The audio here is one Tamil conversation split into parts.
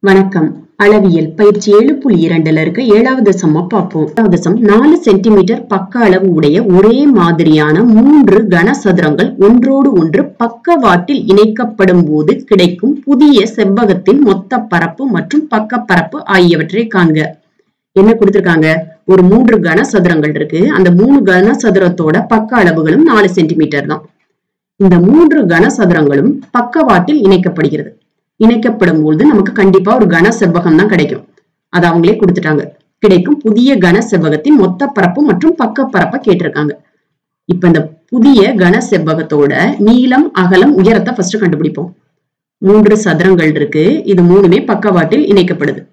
வணக்கம் அளவியல் பயிற்சி ஏழு புள்ளி இரண்டுல இருக்க ஏழாவது சம்ம பார்ப்போம் ஏழாவது சம் நாலு சென்டிமீட்டர் பக்க அளவு உடைய ஒரே மாதிரியான மூன்று கனசதுரங்கள் ஒன்றோடு ஒன்று பக்கவாட்டில் இணைக்கப்படும் போது கிடைக்கும் புதிய செவ்வகத்தின் மொத்த பரப்பு மற்றும் பக்க பரப்பு ஆகியவற்றை காண்க என்ன கொடுத்திருக்காங்க ஒரு மூன்று கனசதுரங்கள் இருக்கு அந்த மூணு கனசதுரத்தோட பக்க அளவுகளும் நாலு சென்டிமீட்டர் தான் இந்த மூன்று கனசதுரங்களும் பக்கவாட்டில் இணைக்கப்படுகிறது இணைக்கப்படும் பொழுது நமக்கு கண்டிப்பா ஒரு கன செவ்வகம் தான் கிடைக்கும் அது அவங்களே கொடுத்துட்டாங்க கிடைக்கும் புதிய கன செவ்வகத்தின் மொத்த பரப்பு மற்றும் பக்க பரப்பை கேட்டிருக்காங்க இப்ப இந்த புதிய கன செவ்வகத்தோட நீளம் அகலம் உயரத்தை ஃபர்ஸ்ட் கண்டுபிடிப்போம் மூன்று சதுரங்கள் இருக்கு இது மூணுமே பக்கவாட்டில் இணைக்கப்படுது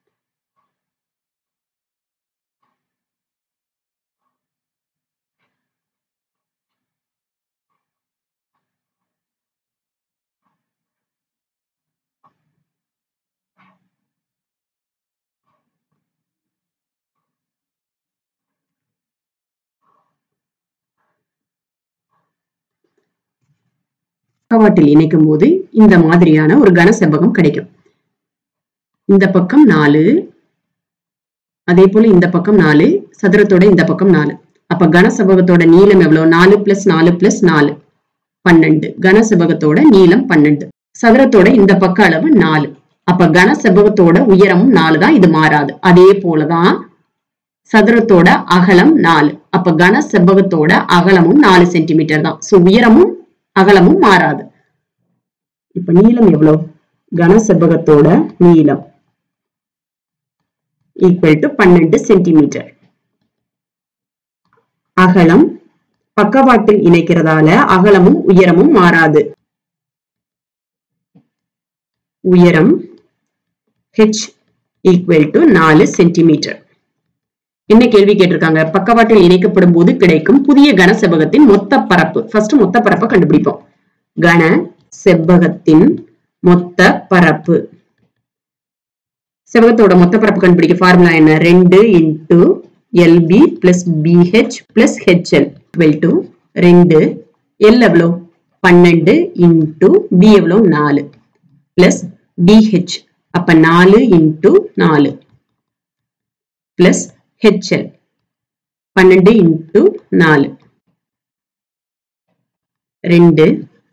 பக்கவாட்டில் இணைக்கும் போது இந்த மாதிரியான ஒரு கன செவ்வகம் கிடைக்கும் இந்த பக்கம் நாலு அதே போல இந்த பக்கம் நாலு சதுரத்தோட இந்த பக்கம் நாலு அப்ப கன செவ்வகத்தோட நீளம் எவ்வளவு நாலு பிளஸ் நாலு பிளஸ் நாலு பன்னெண்டு கன செவ்வகத்தோட நீளம் பன்னெண்டு சதுரத்தோட இந்த பக்க அளவு நாலு அப்ப கன செவ்வகத்தோட உயரமும் நாலு தான் இது மாறாது அதே போலதான் சதுரத்தோட அகலம் நாலு அப்ப கன செவ்வகத்தோட அகலமும் நாலு சென்டிமீட்டர் தான் சோ உயரமும் அகலமும் மாறாது இப்ப நீளம் எவ்வளவு கன செவ்வகத்தோட நீளம் ஈக்குவல் டு பன்னெண்டு சென்டிமீட்டர் அகலம் பக்கவாட்டில் இணைக்கிறதால அகலமும் உயரமும் மாறாது உயரம் ஹெச் ஈக்குவல் டு நாலு சென்டிமீட்டர் என்ன கேள்வி கேட்டிருக்காங்க பக்கவாட்டில் இணைக்கப்படும் போது கிடைக்கும் புதிய கன செவ்வகத்தின் மொத்த பரப்பு ஃபர்ஸ்ட் மொத்த பரப்பை கண்டுபிடிப்போம் கன செவ்வகத்தின் மொத்த பரப்பு செவ்வகத்தோட மொத்த பரப்பு கண்டுபிடிக்க ஃபார்முலா என்ன ரெண்டு into LB plus BH plus HL டுவெல் டு ரெண்டு எல் எவ்வளோ பன்னெண்டு இன்டு பி எவ்வளோ நாலு பிளஸ் பிஹெச் அப்ப நாலு இன்டு நாலு பிளஸ் ஹெச்எல் பன்னெண்டு இன்டு நாலு ரெண்டு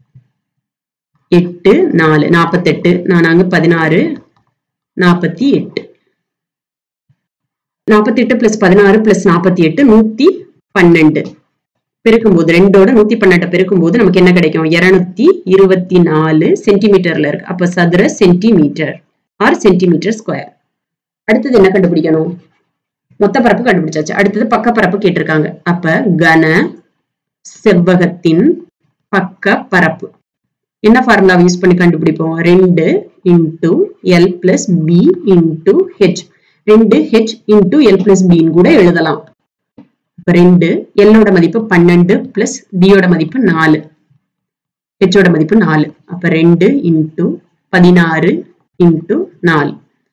எட்டு நாலு நாற்பத்தெட்டு நானாங்க பதினாறு நாற்பத்தி எட்டு நாற்பத்தி எட்டு பிளஸ் பதினாறு பிளஸ் நாற்பத்தி எட்டு நூத்தி பன்னெண்டு பெருக்கும்போது ரெண்டோட நூத்தி பன்னெண்டு பெருக்கும்போது நமக்கு என்ன கிடைக்கும் இருநூத்தி இருபத்தி நாலு சென்டிமீட்டர்ல இருக்கு அப்ப சதுர சென்டிமீட்டர் ஆறு சென்டிமீட்டர் ஸ்கொயர் அடுத்தது என்ன கண்டுபிடிக்கணும் மொத்த பரப்பு கண்டுபிடிச்சாச்சு அடுத்தது பக்க பரப்பு கேட்டிருக்காங்க அப்ப கன செவ்வகத்தின் பக்க பரப்பு என்ன ஃபார்முலா யூஸ் பண்ணி கண்டுபிடிப்போம் ரெண்டு into L plus B into H ரெண்டு ஹெச் இன்டு எல் பிளஸ் பின்னு கூட எழுதலாம் இப்ப ரெண்டு எல்லோட மதிப்பு பன்னெண்டு பிளஸ் பியோட மதிப்பு நாலு ஹெச்சோட மதிப்பு நாலு அப்ப ரெண்டு இன்டு பதினாறு இன்டு நாலு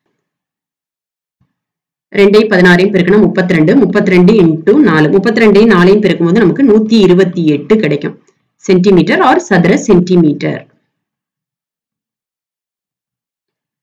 ரெண்டையும் பதினாறையும் பெருக்கணும் முப்பத்தி ரெண்டு முப்பத்தி ரெண்டு இன்டூ நாலு முப்பத்தி ரெண்டையும் நாலையும் பெருக்கும்போது நமக்கு நூத்தி இருபத்தி எட்டு கிடைக்கும் சென்டிமீட்டர் ஆர் சதுர சென்டிமீட்டர்